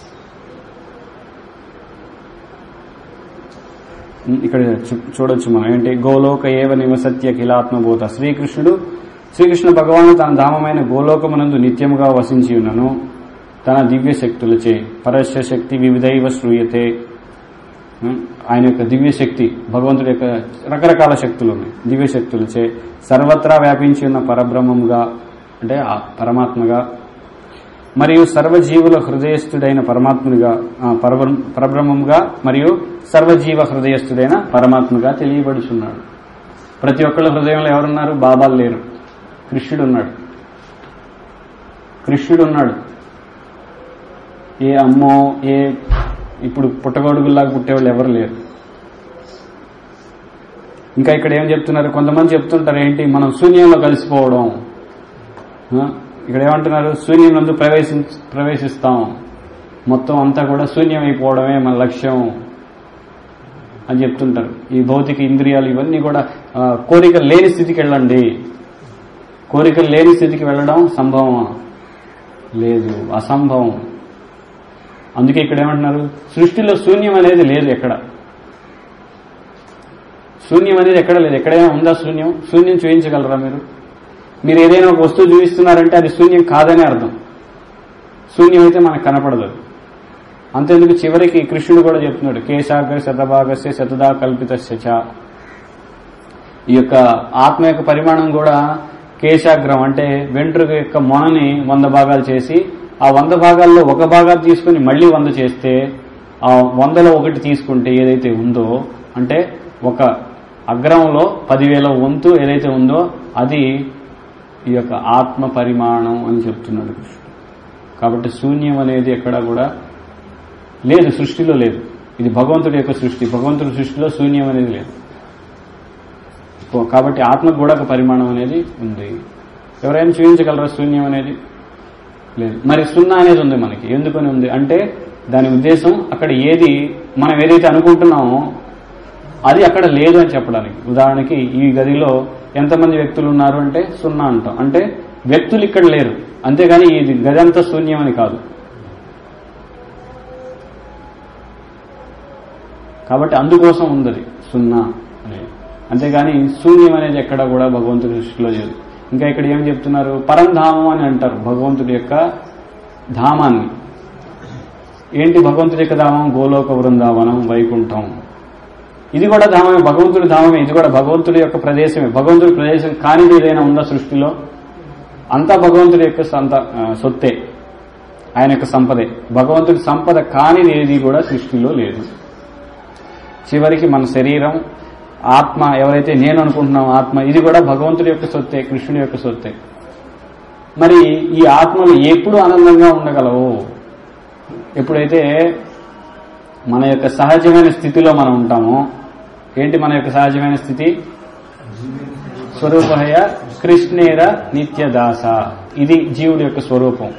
ఇక్కడ చూ- చూడొచ్చు మనం ఏంటి గోలోక ఏవ నివసత్య కిలాత్మభూత శ్రీకృష్ణుడు శ్రీకృష్ణ భగవాను తన ధామమైన గోలోకమునందు నిత్యముగా వసించి ఉన్నను తన దివ్య శక్తులచే పరస్య శక్తి వివిధైవ శ్రూయతే ఉం? ఆయన యొక్క దివ్య శక్తి భగవంతుడి యొక్క రకరకాల శక్తులు ఉన్నాయి దివ్య శక్తులచే సర్వత్రా వ్యాపించి ఉన్న పరబ్రహ్మముగా అంటే ఆ పరమాత్మగా మరియు సర్వజీవుల హృదయస్థుడైన పరమాత్మునిగా ఆ, పరబ్రహ్మ- పరబ్రహ్మముగా మరియు సర్వజీవ హృదయస్థుడైన పరమాత్మగా తెలియబడుచున్నాడు ప్రతి ఒక్కళ్ళ హృదయంలో ఎవరున్నారు బాబాలు లేరు కృష్ణుడు ఉన్నాడు కృష్ణుడు ఉన్నాడు ఏ అమ్మో ఏ ఇప్పుడు పుట్టగొడుగుల్లాగా పుట్టేవాళ్ళు ఎవరు లేరు ఇంకా ఇక్కడ ఏం చెప్తున్నారు కొంతమంది చెప్తుంటారు ఏంటి మనం శూన్యంలో కలిసిపోవడం ఆ? ఇక్కడ ఏమంటున్నారు శూన్యం నందు ప్రవేశి ప్రవేశిస్తాం మొత్తం అంతా కూడా శూన్యం అయిపోవడమే మన లక్ష్యం అని చెప్తుంటారు ఈ భౌతిక ఇంద్రియాలు ఇవన్నీ కూడా ఆ, కోరిక లేని స్థితికి వెళ్ళండి కోరికలు లేని స్థితికి వెళ్ళడం సంభవమా లేదు అసంభవం అందుకే ఇక్కడ ఏమంటున్నారు సృష్టిలో శూన్యం అనేది లేదు ఎక్కడ శూన్యం అనేది ఎక్కడ లేదు ఎక్కడైనా ఉందా శూన్యం శూన్యం చూపించగలరా మీరు మీరు ఏదైనా ఒక వస్తువు చూపిస్తున్నారంటే అది శూన్యం కాదనే అర్థం శూన్యం అయితే మనకు కనపడదు అది. అంతేందుకు చివరికి కృష్ణుడు కూడా చెప్తున్నాడు కేశాగ్ర శతభాగస్య శతదా కల్పితస్య చ ఈ యొక్క ఆత్మ యొక్క పరిమాణం కూడా కేశాగ్రం అంటే వెంట్రుక యొక్క మొనని వంద భాగాలు చేసి ఆ వంద భాగాల్లో ఒక భాగాలు తీసుకుని మళ్ళీ వంద చేస్తే ఆ వందలో ఒకటి తీసుకుంటే ఏదైతే ఉందో అంటే ఒక అగ్రంలో పదివేల వంతు ఏదైతే ఉందో అది ఈ యొక్క ఆత్మ పరిమాణం అని చెప్తున్నాడు కృష్ణుడు కాబట్టి శూన్యం అనేది ఎక్కడా కూడా లేదు సృష్టిలో లేదు ఇది భగవంతుడి యొక్క సృష్టి భగవంతుడి సృష్టిలో శూన్యం అనేది లేదు కాబట్టి ఆత్మకు కూడా ఒక పరిమాణం అనేది ఉంది ఎవరైనా చూపించగలరా శూన్యం అనేది లేదు మరి సున్నా అనేది ఉంది మనకి ఎందుకని ఉంది అంటే దాని ఉద్దేశం అక్కడ ఏది మనం ఏదైతే అనుకుంటున్నామో అది అక్కడ లేదు అని చెప్పడానికి ఉదాహరణకి ఈ గదిలో ఎంతమంది వ్యక్తులు ఉన్నారు అంటే సున్నా అంటాం అంటే వ్యక్తులు ఇక్కడ లేరు అంతేగాని ఇది గది అంతా శూన్యం అని కాదు కాబట్టి అందుకోసం ఉందది సున్నా అనేది అంతేగాని శూన్యం అనేది ఎక్కడ కూడా భగవంతుడి దృష్టిలో లేదు ఇంకా ఇక్కడ ఏం చెప్తున్నారు పరంధామం అని అంటారు భగవంతుడి యొక్క ధామాన్ని ఏంటి భగవంతుడి యొక్క ధామం గోలోక బృందావనం వైకుంఠం ఇది కూడా ధామమే భగవంతుడి ధామమే ఇది కూడా భగవంతుడి యొక్క ప్రదేశమే భగవంతుడి ప్రదేశం కానిది ఏదైనా ఉందా సృష్టిలో అంతా భగవంతుడి యొక్క సంత ఆ, సొత్తే ఆయన యొక్క సంపదే భగవంతుడి సంపద కానిది ఏది కూడా సృష్టిలో లేదు చివరికి మన శరీరం ఆత్మ ఎవరైతే నేను అనుకుంటున్నాం ఆత్మ ఇది కూడా భగవంతుడి యొక్క సొత్తే కృష్ణుడి యొక్క సొత్తే మరి ఈ ఆత్మలు ఎప్పుడు ఆనందంగా ఉండగలవు ఎప్పుడైతే మన యొక్క సహజమైన స్థితిలో మనం ఉంటామో ఏంటి మన యొక్క సహజమైన స్థితి స్వరూపహయ కృష్ణేర నిత్యదాస ఇది జీవుడి యొక్క స్వరూపం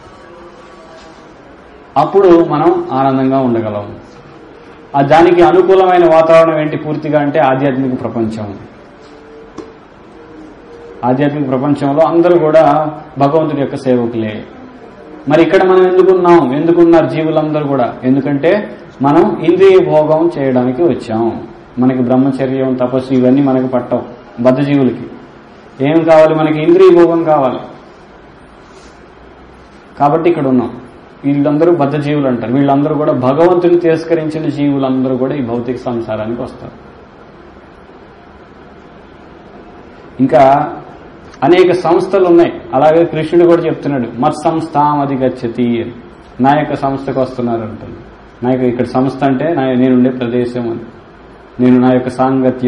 అప్పుడు మనం ఆనందంగా ఉండగలం ఆ దానికి అనుకూలమైన వాతావరణం ఏంటి పూర్తిగా అంటే ఆధ్యాత్మిక ప్రపంచం ఆధ్యాత్మిక ప్రపంచంలో అందరూ కూడా భగవంతుడి యొక్క సేవకులే మరి ఇక్కడ మనం ఎందుకున్నాం ఎందుకున్నారు జీవులందరూ కూడా ఎందుకంటే మనం ఇంద్రియ భోగం చేయడానికి వచ్చాం మనకి బ్రహ్మచర్యం తపస్సు ఇవన్నీ మనకి పట్టవు బద్ధజీవులకి ఏం కావాలి మనకి ఇంద్రియ భోగం కావాలి కాబట్టి ఇక్కడ ఉన్నాం వీళ్ళందరూ బద్ధజీవులు అంటారు వీళ్ళందరూ కూడా భగవంతుని తిరస్కరించిన జీవులందరూ కూడా ఈ భౌతిక సంసారానికి వస్తారు ఇంకా అనేక సంస్థలు ఉన్నాయి అలాగే కృష్ణుడు కూడా చెప్తున్నాడు మత్ సంస్థాం అది గచ్చతి అని నా యొక్క సంస్థకు వస్తున్నారు అంటుంది నా యొక్క ఇక్కడ సంస్థ అంటే నా నేనుండే ప్రదేశం అని నేను నా యొక్క సాంగత్యం అని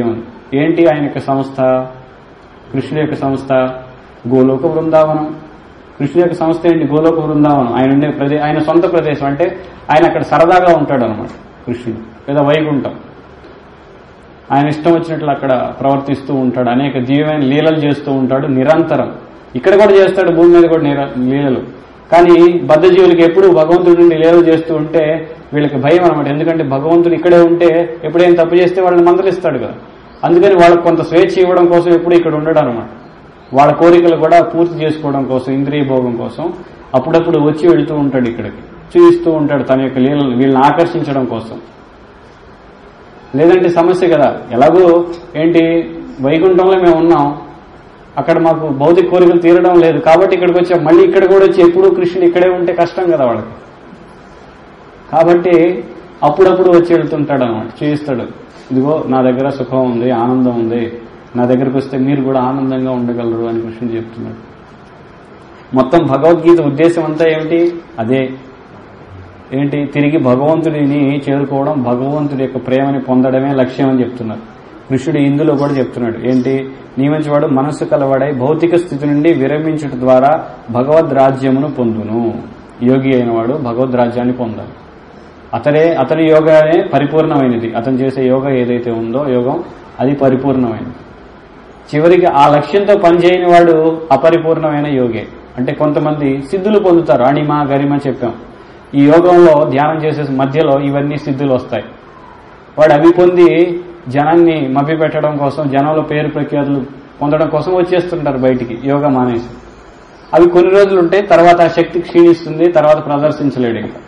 ఏంటి ఆయన యొక్క సంస్థ కృష్ణుడి యొక్క సంస్థ గోలోక బృందావనం కృష్ణుడి యొక్క సంస్థ ఏంటి గోలోక బృందావనం ఆయన ఉండే ప్రదేశం ఆయన సొంత ప్రదేశం అంటే ఆయన అక్కడ సరదాగా ఉంటాడు అనమాట కృష్ణుడు లేదా వైకుంఠం ఆయన ఇష్టం వచ్చినట్లు అక్కడ ప్రవర్తిస్తూ ఉంటాడు అనేక దివ్యమైన లీలలు చేస్తూ ఉంటాడు నిరంతరం ఇక్కడ కూడా చేస్తాడు భూమి మీద కూడా నిర- లీలలు కానీ బద్ధజీవులకి ఎప్పుడు భగవంతుడి నుండి లీలలు చేస్తూ ఉంటే వీళ్ళకి భయం అనమాట ఎందుకంటే భగవంతుడు ఇక్కడే ఉంటే ఎప్పుడైనా తప్పు చేస్తే వాళ్ళని మందలిస్తాడు కదా అందుకని వాళ్ళకి కొంత స్వేచ్ఛ ఇవ్వడం కోసం ఎప్పుడు ఇక్కడ ఉండడు అనమాట వాళ్ళ కోరికలు కూడా పూర్తి చేసుకోవడం కోసం ఇంద్రియ భోగం కోసం అప్పుడప్పుడు వచ్చి వెళ్తూ ఉంటాడు ఇక్కడికి చూపిస్తూ ఉంటాడు తన యొక్క లీలలు వీళ్ళని ఆకర్షించడం కోసం లేదంటే సమస్య కదా ఎలాగో ఏంటి వైకుంఠంలో మేము ఉన్నాం అక్కడ మాకు భౌతిక కోరికలు తీరడం లేదు కాబట్టి ఇక్కడికి వచ్చాం మళ్ళీ ఇక్కడ కూడా వచ్చి ఎప్పుడూ కృష్ణుడు ఇక్కడే ఉంటే కష్టం కదా వాళ్ళకి కాబట్టి అప్పుడప్పుడు వచ్చి వెళ్తుంటాడు అనమాట చేయిస్తాడు ఇదిగో నా దగ్గర సుఖం ఉంది ఆనందం ఉంది నా దగ్గరకు వస్తే మీరు కూడా ఆనందంగా ఉండగలరు అని కృష్ణుడు చెప్తున్నాడు మొత్తం భగవద్గీత ఉద్దేశం అంతా ఏమిటి అదే ఏంటి తిరిగి భగవంతుడిని చేరుకోవడం భగవంతుడి యొక్క ప్రేమని పొందడమే లక్ష్యం అని చెప్తున్నారు కృష్ణుడు ఇందులో కూడా చెప్తున్నాడు ఏంటి నియమించేవాడు మనస్సు కలవాడై భౌతిక స్థితి నుండి విరమించుట ద్వారా భగవద్ రాజ్యమును పొందును యోగి అయినవాడు భగవద్ రాజ్యాన్ని పొందాలి అతడే అతని యోగానే పరిపూర్ణమైనది అతను చేసే యోగా ఏదైతే ఉందో యోగం అది పరిపూర్ణమైనది చివరికి ఆ లక్ష్యంతో పనిచేయని వాడు అపరిపూర్ణమైన యోగే అంటే కొంతమంది సిద్ధులు పొందుతారు అణిమ గరిమ చెప్పాం ఈ యోగంలో ధ్యానం చేసే మధ్యలో ఇవన్నీ సిద్ధులు వస్తాయి వాడు అవి పొంది జనాన్ని మభ్యపెట్టడం కోసం జనంలో పేరు ప్రఖ్యాతులు పొందడం కోసం వచ్చేస్తుంటారు బయటికి యోగా మానేసి అవి కొన్ని రోజులు ఉంటే తర్వాత ఆ శక్తి క్షీణిస్తుంది తర్వాత ప్రదర్శించలేడు ఇంకా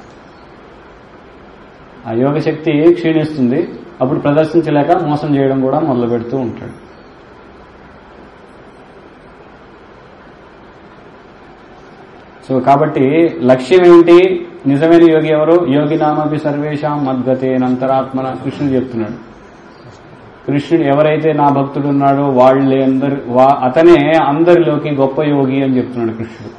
ఆ యోగ శక్తి క్షీణిస్తుంది అప్పుడు ప్రదర్శించలేక మోసం చేయడం కూడా మొదలు పెడుతూ ఉంటాడు సో కాబట్టి లక్ష్యం ఏంటి నిజమైన యోగి ఎవరు యోగి నామపి సర్వేషాం మద్గతేనంతరాత్మన కృష్ణుడు చెప్తున్నాడు కృష్ణుడు ఎవరైతే నా భక్తుడు ఉన్నాడో వాళ్ళే అందరు వా- అతనే అందరిలోకి గొప్ప యోగి అని చెప్తున్నాడు కృష్ణుడు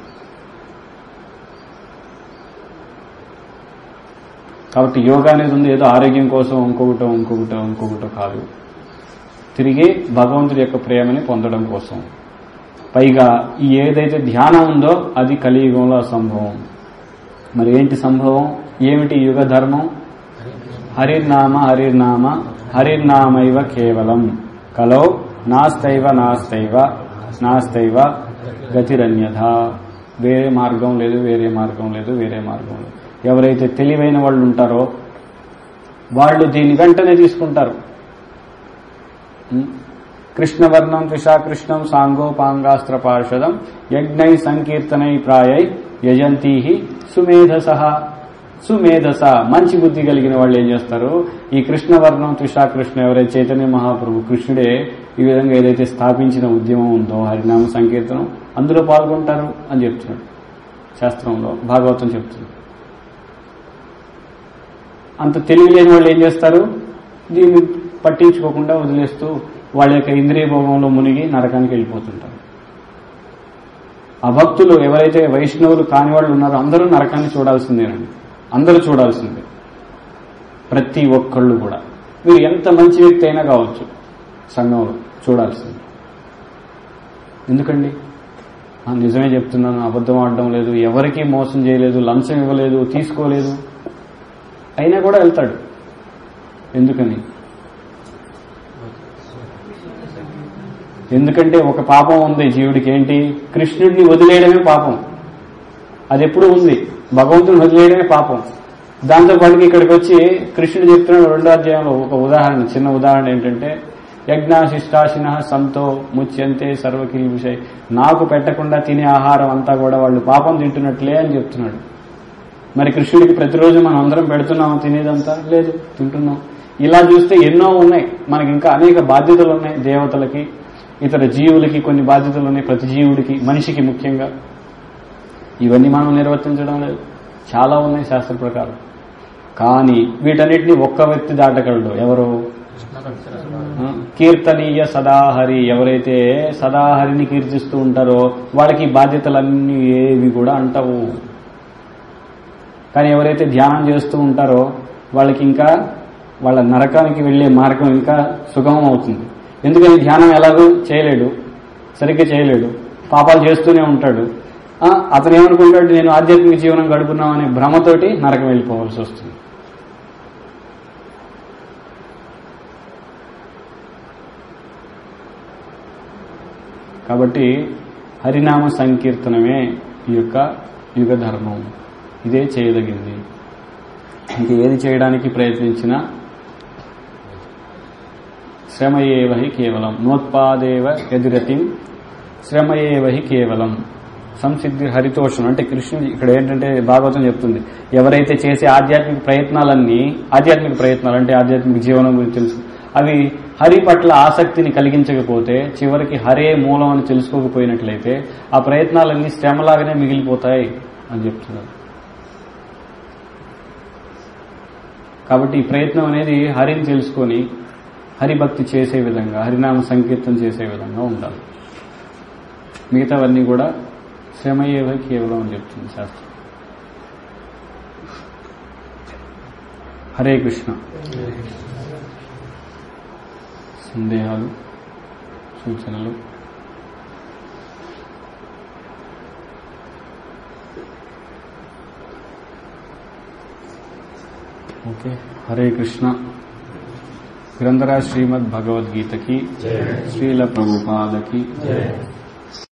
కాబట్టి యోగా అనేది ఉంది ఏదో ఆరోగ్యం కోసం ఇంకొకటో ఇంకొకటో ఇంకొకటో కాదు తిరిగి భగవంతుడి యొక్క ప్రేమని పొందడం కోసం పైగా ఈ ఏదైతే ధ్యానం ఉందో అది కలియుగంలో అసంభవం మరి ఏంటి సంభవం ఏమిటి యుగ ధర్మం హరిర్నామ హరిర్నామ హరిర్నామైవ కేవలం కలో నాస్తైవ నాస్తైవ నాస్తైవ గతిరన్యథ వేరే మార్గం లేదు వేరే మార్గం లేదు వేరే మార్గం లేదు ఎవరైతే తెలివైన వాళ్ళు ఉంటారో వాళ్ళు దీని వెంటనే తీసుకుంటారు ఉం? కృష్ణవర్ణం త్రిషాకృష్ణం సాంగోపాంగాస్త్ర పార్షదం యజ్ఞై సంకీర్తనై ప్రాయై యజంతీ సుమేధస సుమేధస మంచి బుద్ధి కలిగిన వాళ్ళు ఏం చేస్తారు ఈ కృష్ణవర్ణం త్రిషాకృష్ణ ఎవరైతే చైతన్య మహాప్రభు కృష్ణుడే ఈ విధంగా ఏదైతే స్థాపించిన ఉద్యమం ఉందో హరినామ సంకీర్తనం అందులో పాల్గొంటారు అని చెప్తున్నాడు శాస్త్రంలో భాగవతం చెప్తుంది అంత తెలివి లేని వాళ్ళు ఏం చేస్తారు దీన్ని పట్టించుకోకుండా వదిలేస్తూ వాళ్ళ యొక్క ఇంద్రియ భోగంలో మునిగి నరకానికి వెళ్ళిపోతుంటారు అభక్తులు ఎవరైతే వైష్ణవులు కాని వాళ్ళు ఉన్నారో అందరూ నరకాన్ని చూడాల్సిందేనండి అందరూ చూడాల్సిందే ప్రతి ఒక్కళ్ళు కూడా మీరు ఎంత మంచి వ్యక్తి అయినా కావచ్చు సంఘంలో చూడాల్సింది ఎందుకండి ఆ, నిజమే చెప్తున్నాను అబద్ధం ఆడడం లేదు ఎవరికీ మోసం చేయలేదు లంచం ఇవ్వలేదు తీసుకోలేదు అయినా కూడా వెళ్తాడు ఎందుకని ఎందుకంటే ఒక పాపం ఉంది జీవుడికి ఏంటి కృష్ణుడిని వదిలేయడమే పాపం అది ఎప్పుడు ఉంది భగవంతుని వదిలేయడమే పాపం దాంతో పాటుకి ఇక్కడికి వచ్చి కృష్ణుడు చెప్తున్నాడు రెండో అధ్యాయంలో ఒక ఉదాహరణ చిన్న ఉదాహరణ ఏంటంటే యజ్ఞాశిష్టాశిన సంతో ముచ్యంతే సర్వకిల్ విషయ్ నాకు పెట్టకుండా తినే ఆహారం అంతా కూడా వాళ్ళు పాపం తింటున్నట్లే అని చెప్తున్నాడు మరి కృష్ణుడికి ప్రతిరోజు మనం అందరం పెడుతున్నాం తినేదంతా లేదు తింటున్నాం ఇలా చూస్తే ఎన్నో ఉన్నాయి మనకి ఇంకా అనేక బాధ్యతలు ఉన్నాయి దేవతలకి ఇతర జీవులకి కొన్ని బాధ్యతలు ఉన్నాయి ప్రతి జీవుడికి మనిషికి ముఖ్యంగా ఇవన్నీ మనం నిర్వర్తించడం లేదు చాలా ఉన్నాయి శాస్త్ర ప్రకారం కానీ వీటన్నిటిని ఒక్క వ్యక్తి దాటగలడు ఎవరు ఆ, కీర్తనీయ సదాహరి ఎవరైతే సదాహరిని కీర్తిస్తూ ఉంటారో వాళ్ళకి ఈ బాధ్యతలన్నీ ఏవి కూడా అంటవు కానీ ఎవరైతే ధ్యానం చేస్తూ ఉంటారో వాళ్ళకి ఇంకా వాళ్ళ నరకానికి వెళ్లే మార్గం ఇంకా సుగమం అవుతుంది ఎందుకని ధ్యానం ఎలాగో చేయలేడు సరిగ్గా చేయలేడు పాపాలు చేస్తూనే ఉంటాడు ఆ, అతను ఏమనుకుంటాడు నేను ఆధ్యాత్మిక జీవనం గడుపున్నాం అనే భ్రమతోటి నరకం వెళ్ళిపోవాల్సి వస్తుంది కాబట్టి హరినామ సంకీర్తనమే ఈ యొక్క యుగ ధర్మం ఇదే చేయదగింది ఇంక ఏది చేయడానికి ప్రయత్నించినా శ్రమయేవహి కేవలం నోత్పాదేవ ఎదురతిం శ్రమయేవహి కేవలం సంసిద్ధి హరితోషం అంటే కృష్ణుడు ఇక్కడ ఏంటంటే భాగవతం చెప్తుంది ఎవరైతే చేసే ఆధ్యాత్మిక ప్రయత్నాలన్నీ ఆధ్యాత్మిక ప్రయత్నాలు అంటే ఆధ్యాత్మిక జీవనం గురించి తెలుసు అవి హరి పట్ల ఆసక్తిని కలిగించకపోతే చివరికి హరే మూలం అని తెలుసుకోకపోయినట్లయితే ఆ ప్రయత్నాలన్నీ శ్రమలాగానే మిగిలిపోతాయి అని చెప్తున్నారు కాబట్టి ఈ ప్రయత్నం అనేది హరిని తెలుసుకొని హరిభక్తి చేసే విధంగా హరినామ సంకీర్తన చేసే విధంగా ఉండాలి మిగతావన్నీ కూడా శ్రమయేవ కేవలం అని చెప్తుంది శాస్త్రం హరే కృష్ణ సందేహాలు సూచనలు ఓకే హరే కృష్ణ గ్రంథరాజ్ శ్రీమద్ భగవద్గీతకి శ్రీల ప్రభుపాదకి